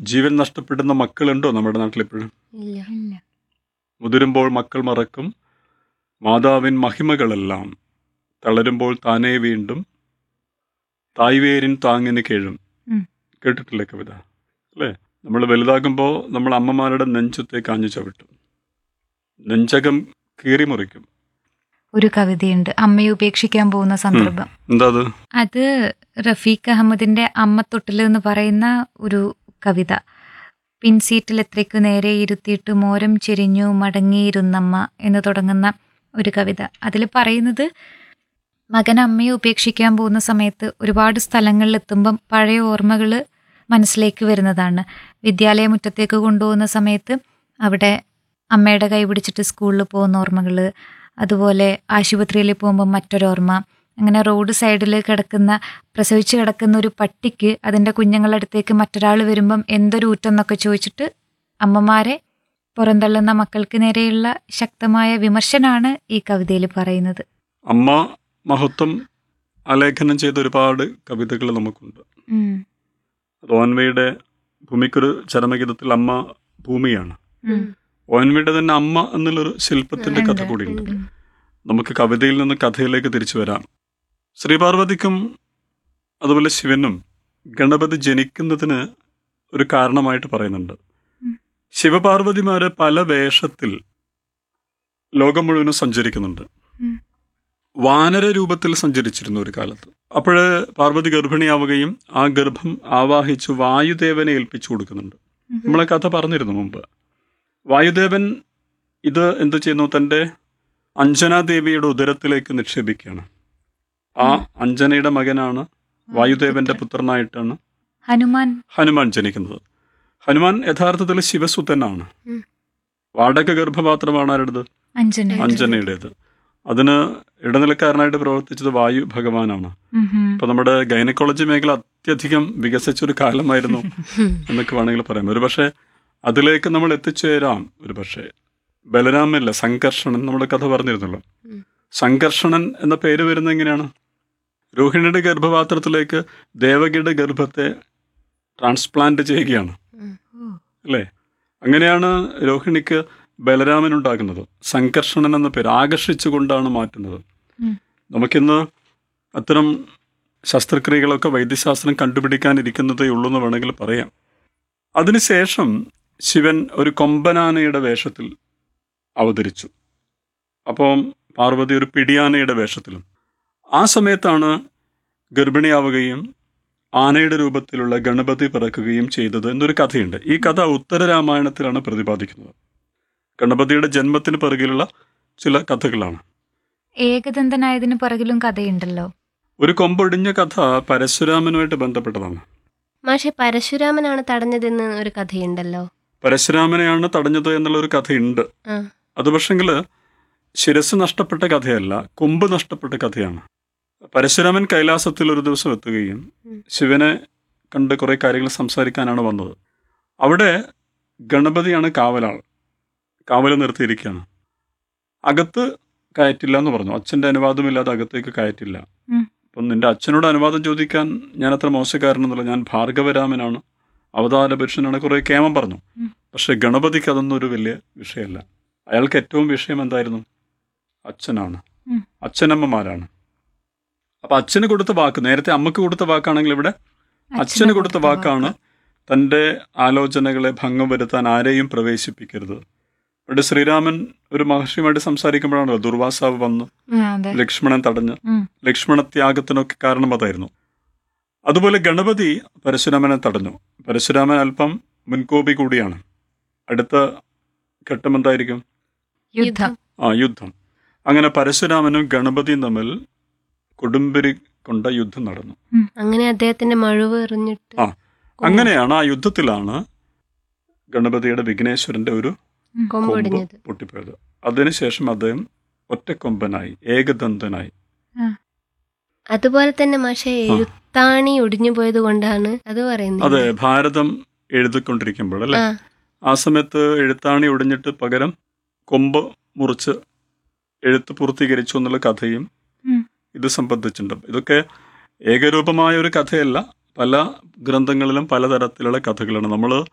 ജീവൻ നഷ്ടപ്പെടുന്ന മക്കളുണ്ടോ നമ്മുടെ നാട്ടിൽ ഇപ്പോഴും ഇല്ല ഇല്ല മുതിരുമ്പോൾ മക്കൾ മറക്കും മാതാവിൻ മഹിമകളെല്ലാം തളരുമ്പോൾ താനേ വീണ്ടും തായ്വേരിൻ താങ്ങിന് കേഴും ഉം. കേട്ടിട്ടില്ലേ കവിത അല്ലേ നമ്മൾ വലുതാകുമ്പോൾ നമ്മൾ അമ്മമാരുടെ നെഞ്ചത്തെ കാഞ്ഞു ചവിട്ടും നെഞ്ചകം കീറി മുറിക്കും ഒരു കവിതയുണ്ട് അമ്മയെ ഉപേക്ഷിക്കാൻ പോകുന്ന സന്ദർഭം എന്താ അത് അത് റഫീഖ് അഹമ്മദിന്റെ അമ്മത്തൊട്ടിൽ എന്ന് പറയുന്ന ഒരു കവിത പിൻസീറ്റിൽ എത്രയ്ക്കു നേരെ ഇരുത്തിയിട്ട് മോരം ചെരിഞ്ഞു മടങ്ങിയിരുന്നമ്മ എന്ന് തുടങ്ങുന്ന ഒരു കവിത അതിൽ പറയുന്നത് മകൻ അമ്മയെ ഉപേക്ഷിക്കാൻ പോകുന്ന സമയത്ത് ഒരുപാട് സ്ഥലങ്ങളിൽ എത്തുമ്പം പഴയ ഓർമ്മകൾ മനസ്സിലേക്ക് വരുന്നതാണ് വിദ്യാലയ മുറ്റത്തേക്ക് കൊണ്ടുപോകുന്ന സമയത്ത് അവിടെ അമ്മയുടെ കൈ പിടിച്ചിട്ട് സ്കൂളിൽ പോകുന്ന ഓർമ്മകൾ അതുപോലെ ആശുപത്രിയിൽ പോകുമ്പോൾ മറ്റൊരോർമ്മ അങ്ങനെ റോഡ് സൈഡിൽ കിടക്കുന്ന പ്രസവിച്ച് കിടക്കുന്ന ഒരു പട്ടിക്ക് അതിൻ്റെ കുഞ്ഞുങ്ങളുടെ അടുത്തേക്ക് മറ്റൊരാൾ വരുമ്പം എന്തൊരു ഊറ്റെന്നൊക്കെ ചോദിച്ചിട്ട് അമ്മമാരെ പുറന്തള്ളുന്ന മക്കൾക്ക് നേരെയുള്ള ശക്തമായ വിമർശനമാണ് ഈ കവിതയിൽ പറയുന്നത് അമ്മ മഹത്വം ആലേഖനം ചെയ്ത ഒരുപാട് കവിതകൾ നമുക്കുണ്ട് ഉം. ഓൻവയുടെ ഭൂമിക്കൊരു ചരമഗീതത്തിൽ അമ്മ ഭൂമിയാണ് ഉം. ഓൻവയുടെ തന്നെ അമ്മ എന്നുള്ളൊരു ശില്പത്തിന്റെ കഥ ഉണ്ട്. കൂടിയുണ്ട് ഉണ്ട്. നമുക്ക് കവിതയിൽ നിന്ന് കഥയിലേക്ക് തിരിച്ചു വരാം ശ്രീപാർവതിക്കും അതുപോലെ ശിവനും ഗണപതി ജനിക്കുന്നതിന് ഒരു കാരണമായിട്ട് പറയുന്നുണ്ട് ഉം. ശിവപാർവതിമാര് പല വേഷത്തിൽ ലോകം മുഴുവനും സഞ്ചരിക്കുന്നുണ്ട് ഉം. വാനര രൂപത്തിൽ സഞ്ചരിച്ചിരുന്നു ഒരു കാലത്ത് അപ്പോഴ് പാർവതി ഗർഭിണിയാവുകയും ആ ഗർഭം ആവാഹിച്ചു വായുദേവനെ ഏൽപ്പിച്ചു കൊടുക്കുന്നുണ്ട് ഉം. നമ്മളെ കഥ പറഞ്ഞിരുന്നു മുമ്പ് വായുദേവൻ ഇത് എന്ത് ചെയ്യുന്നു തൻ്റെ അഞ്ജനാദേവിയുടെ ഉദരത്തിലേക്ക് നിക്ഷേപിക്കുകയാണ് ആ അഞ്ജനയുടെ മകനാണ് വായുദേവന്റെ പുത്രനായിട്ടാണ് ഹനുമാൻ ഹനുമാൻ ജനിക്കുന്നത് ഹനുമാൻ യഥാർത്ഥത്തിൽ ശിവസുതനാണ് ഉം. വാടക ഗർഭപാത്രമാണ് ആരുടേത് അഞ്ജന അഞ്ജനയുടേത് അതിന് ഇടനിലക്കാരനായിട്ട് പ്രവർത്തിച്ചത് വായു ഭഗവാനാണ് ഉം ഉം. ഇപ്പൊ നമ്മുടെ ഗൈനക്കോളജി മേഖല അത്യധികം വികസിച്ച ഒരു കാലമായിരുന്നു എന്നൊക്കെ വേണമെങ്കിൽ പറയാം ഒരു പക്ഷേ അതിലേക്ക് നമ്മൾ എത്തിച്ചേരാം ഒരു പക്ഷേ ബലരാമല്ല സംഘർഷണൻ നമ്മുടെ കഥ പറഞ്ഞിരുന്നല്ലോ ഉം. സംഘർഷണൻ എന്ന പേര് വരുന്നത് എങ്ങനെയാണ് രോഹിണിയുടെ ഗർഭപാത്രത്തിലേക്ക് ദേവകിയുടെ ഗർഭത്തെ ട്രാൻസ്പ്ലാന്റ് ചെയ്യുകയാണ് ഉം. അല്ലേ അങ്ങനെയാണ് രോഹിണിക്ക് ബലരാമൻ ഉണ്ടാകുന്നത് സംഘർഷണൻ എന്ന പേര് ആകർഷിച്ചുകൊണ്ടാണ് മാറ്റുന്നത് ഉം. നമുക്കിന്ന് അത്തരം ശസ്ത്രക്രിയകളൊക്കെ വൈദ്യശാസ്ത്രം കണ്ടുപിടിക്കാനിരിക്കുന്നതേ ഉള്ളൂ എന്ന് വേണമെങ്കിൽ പറയാം അതിനുശേഷം ശിവൻ ഒരു കൊമ്പനാനയുടെ വേഷത്തിൽ അവതരിച്ചു അപ്പം പാർവതി ഒരു പിടിയാനയുടെ വേഷത്തിലും ആ സമയത്താണ് ഗർഭിണിയാവുകയും ആനയുടെ രൂപത്തിലുള്ള ഗണപതി പിറക്കുകയും ചെയ്തത് എന്നൊരു കഥയുണ്ട് ഈ കഥ ഉത്തര രാമായണത്തിലാണ് പ്രതിപാദിക്കുന്നത് ഗണപതിയുടെ ജന്മത്തിന് പിറകിലുള്ള ചില കഥകളാണ് ഏകദന്തനായതിന് പിറകിലും കഥയുണ്ടല്ലോ ഒരു കൊമ്പൊടിഞ്ഞ കഥ പരശുരാമനുമായിട്ട് ബന്ധപ്പെട്ടതാണ് മാഷെ പരശുരാമനാണ് തടഞ്ഞതെന്ന് ഒരു കഥയുണ്ടല്ലോ പരശുരാമനെയാണ് തടഞ്ഞത് എന്നുള്ള ഒരു കഥയുണ്ട് ആ അത് പക്ഷെങ്കിൽ ശിരസ് നഷ്ടപ്പെട്ട കഥയല്ല കൊമ്പ് നഷ്ടപ്പെട്ട കഥയാണ് പരശുരാമൻ കൈലാസത്തിൽ ഒരു ദിവസം എത്തുകയും ഉം. ശിവനെ കണ്ട് കുറേ കാര്യങ്ങൾ സംസാരിക്കാനാണ് വന്നത് അവിടെ ഗണപതിയാണ് കാവലാൾ കാവൽ നിർത്തിയിരിക്കുകയാണ് അകത്ത് കയറ്റില്ല എന്ന് പറഞ്ഞു അച്ഛൻ്റെ അനുവാദമില്ലാതെ അകത്തേക്ക് കയറ്റില്ല ഉം. അപ്പം നിന്റെ അച്ഛനോട് അനുവാദം ചോദിക്കാൻ ഞാൻ അത്ര മോശക്കാരനെന്നുള്ള ഞാൻ ഭാർഗവരാമനാണ് അവതാര പുരുഷനാണ് കുറേ കേമം പറഞ്ഞു ഉം. പക്ഷെ ഗണപതിക്ക് അതൊന്നും ഒരു വലിയ വിഷയമല്ല അയാൾക്ക് ഏറ്റവും വിഷയം എന്തായിരുന്നു അച്ഛനാണ് ഉം. അച്ഛനമ്മമാരാണ് അപ്പൊ അച്ഛന് കൊടുത്ത വാക്ക് നേരത്തെ അമ്മക്ക് കൊടുത്ത വാക്കാണെങ്കിൽ ഇവിടെ അച്ഛന് കൊടുത്ത വാക്കാണ് തൻ്റെ ആലോചനകളെ ഭംഗം വരുത്താൻ ആരെയും പ്രവേശിപ്പിക്കരുത് ഇവിടെ ശ്രീരാമൻ ഒരു മഹർഷിയുമായിട്ട് സംസാരിക്കുമ്പോഴാണല്ലോ ദുർവാസാവ് വന്ന് ആ, അതെ ലക്ഷ്മണൻ തടഞ്ഞ് ഉം. ലക്ഷ്മണത്യാഗത്തിനൊക്കെ കാരണം അതായിരുന്നു അതുപോലെ ഗണപതി പരശുരാമനെ തടഞ്ഞു പരശുരാമൻ അല്പം മുൻകോപി കൂടിയാണ് അടുത്ത ഘട്ടം എന്തായിരിക്കും യുദ്ധം ആ യുദ്ധം അങ്ങനെ പരശുരാമനും ഗണപതിയും തമ്മിൽ കൊടുമ്പിരി കൊണ്ട യുദ്ധം നടന്നു അങ്ങനെ അദ്ദേഹത്തിന്റെ മഴുവ് എറിഞ്ഞിട്ട് ആ. അങ്ങനെയാണ് ആ യുദ്ധത്തിലാണ് ഗണപതിയുടെ വിഘ്നേശ്വരന്റെ ഒരു കൊമ്പ് കൊമ്പൊടിഞ്ഞത് പൊട്ടിപ്പോയത് അതിനുശേഷം അദ്ദേഹം ഒറ്റക്കൊമ്പനായി ഏകദന്തനായി അതുപോലെ തന്നെ മാഷെ എഴുത്താണി ഒടിഞ്ഞു പോയത് കൊണ്ടാണ് അത് പറയുന്നത് അതെ ഭാരതം എഴുതിക്കൊണ്ടിരിക്കുമ്പോൾ അല്ലെ ആ ആ സമയത്ത് എഴുത്താണി ഒടിഞ്ഞിട്ട് പകരം കൊമ്പ് മുറിച്ച് എഴുത്ത് പൂർത്തീകരിച്ചു എന്നുള്ള കഥയും ഉം. ഇത് സംബന്ധിച്ചിട്ടുണ്ട് ഇതൊക്കെ ഏകരൂപമായ ഒരു കഥയല്ല പല ഗ്രന്ഥങ്ങളിലും പലതരത്തിലുള്ള കഥകളാണ് നമ്മൾ